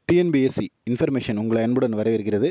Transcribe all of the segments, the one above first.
TNPSC information உங்களை அன்புடன் வரவேற்கிறது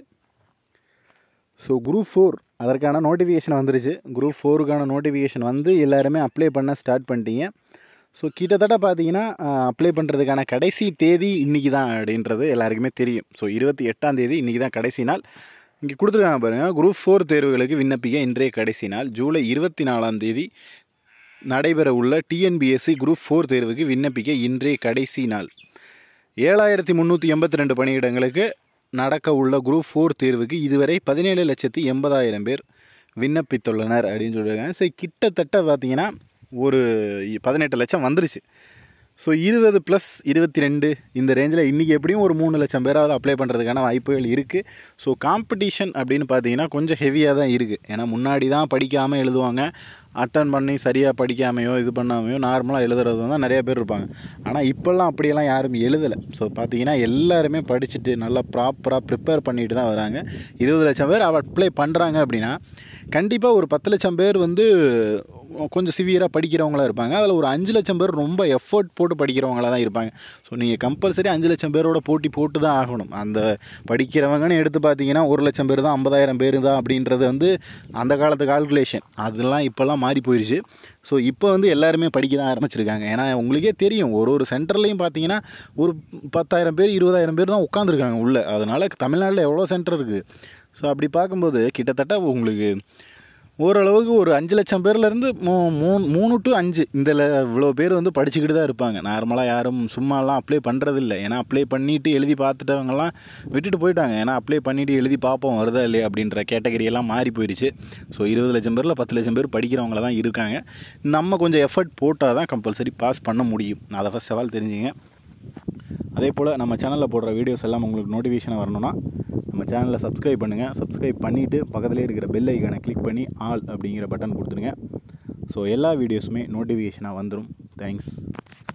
ஸோ குரூப் ஃபோர் அதற்கான நோட்டிஃபிகேஷன் வந்துருச்சு குரூப் ஃபோருக்கான நோட்டிஃபிகேஷன் வந்து எல்லாருமே அப்ளை பண்ண ஸ்டார்ட் பண்ணிட்டீங்க ஸோ கிட்டத்தட்ட பார்த்தீங்கன்னா அப்ளை பண்ணுறதுக்கான கடைசி தேதி இன்றைக்கி தான் அப்படின்றது எல்லாருக்குமே தெரியும் ஸோ இருபத்தி எட்டாம் தேதி இன்றைக்கி தான் கடைசி நாள் இங்கே கொடுத்துருக்காங்க பாருங்கள் குரூப் ஃபோர் தேர்வுகளுக்கு விண்ணப்பிக்க இன்றைய கடைசி நாள் ஜூலை இருபத்தி நாலாம் தேதி நடைபெற உள்ள டிஎன்பிஎஸ்சி குரூப் ஃபோர் தேர்வுக்கு விண்ணப்பிக்க இன்றைய கடைசி நாள் ஏழாயிரத்தி முந்நூற்றி எண்பத்தி ரெண்டு பணியிடங்களுக்கு நடக்க உள்ள குரூப் ஃபோர் தேர்வுக்கு இதுவரை பதினேழு லட்சத்தி எண்பதாயிரம் பேர் விண்ணப்பித்துள்ளனர் அப்படின்னு சொல்லியிருக்காங்க சரி கிட்டத்தட்ட பார்த்தீங்கன்னா ஒரு பதினெட்டு லட்சம் வந்துருச்சு ஸோ இருபது ப்ளஸ் இருபத்தி ரெண்டு இந்த ரேஞ்சில் இன்றைக்கி எப்படியும் ஒரு மூணு லட்சம் பேராவது அப்ளை பண்ணுறதுக்கான வாய்ப்புகள் இருக்குது ஸோ காம்படிஷன் அப்படின்னு பார்த்தீங்கன்னா கொஞ்சம் ஹெவியாக தான் இருக்குது ஏன்னா முன்னாடி தான் படிக்காமல் எழுதுவாங்க அட்டன் பண்ணி சரியாக படிக்காமையோ இது பண்ணாமையோ நார்மலாக எழுதுறது தான் நிறைய பேர் இருப்பாங்க ஆனால் இப்போல்லாம் அப்படியெல்லாம் யாரும் எழுதலை ஸோ பார்த்தீங்கன்னா எல்லாருமே படிச்சுட்டு நல்லா ப்ராப்பராக ப்ரிப்பேர் பண்ணிட்டு தான் வராங்க இருபது லட்சம் பேர் அப்ளை பண்ணுறாங்க அப்படின்னா கண்டிப்பாக ஒரு பத்து லட்சம் பேர் வந்து கொஞ்சம் சிவியராக படிக்கிறவங்களா இருப்பாங்க அதில் ஒரு அஞ்சு லட்சம் பேர் ரொம்ப எஃபர்ட் போட்டு படிக்கிறவங்களா தான் இருப்பாங்க ஸோ நீங்கள் கம்பல்சரி அஞ்சு லட்சம் பேரோட போட்டி போட்டு தான் ஆகணும் அந்த படிக்கிறவங்கன்னு எடுத்து பார்த்தீங்கன்னா ஒரு லட்சம் பேர் தான் ஐம்பதாயிரம் பேர் தான் அப்படின்றது வந்து அந்த காலத்து கால்குலேஷன் அதெல்லாம் இப்போல்லாம் மாறி போயிடுச்சு ஸோ இப்போ வந்து எல்லாருமே படிக்க தான் ஆரம்பிச்சிருக்காங்க ஏன்னா உங்களுக்கே தெரியும் ஒரு ஒரு சென்டர்லேயும் பார்த்தீங்கன்னா ஒரு பத்தாயிரம் பேர் இருபதாயிரம் பேர் தான் உட்காந்துருக்காங்க உள்ளே அதனால் தமிழ்நாட்டில் எவ்வளோ சென்டர் இருக்குது ஸோ அப்படி பார்க்கும்போது கிட்டத்தட்ட உங்களுக்கு ஓரளவுக்கு ஒரு அஞ்சு லட்சம் பேர்லேருந்து மூ மூணு மூணு டு அஞ்சு இந்த இவ்வளோ பேர் வந்து படிச்சுக்கிட்டு தான் இருப்பாங்க நார்மலாக யாரும் சும்மாலாம் அப்ளை பண்ணுறதில்ல ஏன்னா அப்ளை பண்ணிவிட்டு எழுதி பார்த்துட்டவங்கலாம் விட்டுட்டு போயிட்டாங்க ஏன்னா அப்ளை பண்ணிவிட்டு எழுதி பார்ப்போம் வருதா இல்லையா அப்படின்ற கேட்டகரியெல்லாம் மாறி போயிடுச்சு ஸோ இருபது லட்சம் பேரில் பத்து லட்சம் பேர் படிக்கிறவங்கள தான் இருக்காங்க நம்ம கொஞ்சம் எஃபர்ட் போட்டால் தான் கம்பல்சரி பாஸ் பண்ண முடியும் அதை ஃபஸ்ட் ஆஃப் ஆல் தெரிஞ்சுங்க அதே போல் நம்ம சேனலில் போடுற வீடியோஸ் எல்லாம் உங்களுக்கு நோட்டிஃபிகேஷன் வரணும்னா நம்ம சேனலை சப்ஸ்கிரைப் பண்ணுங்கள் சப்ஸ்கிரைப் பண்ணிவிட்டு பக்கத்துலேயே இருக்கிற பெல் ஐக்கானை கிளிக் பண்ணி ஆல் அப்படிங்கிற பட்டன் கொடுத்துருங்க ஸோ எல்லா வீடியோஸுமே நோட்டிஃபிகேஷனாக வந்துடும் தேங்க்ஸ்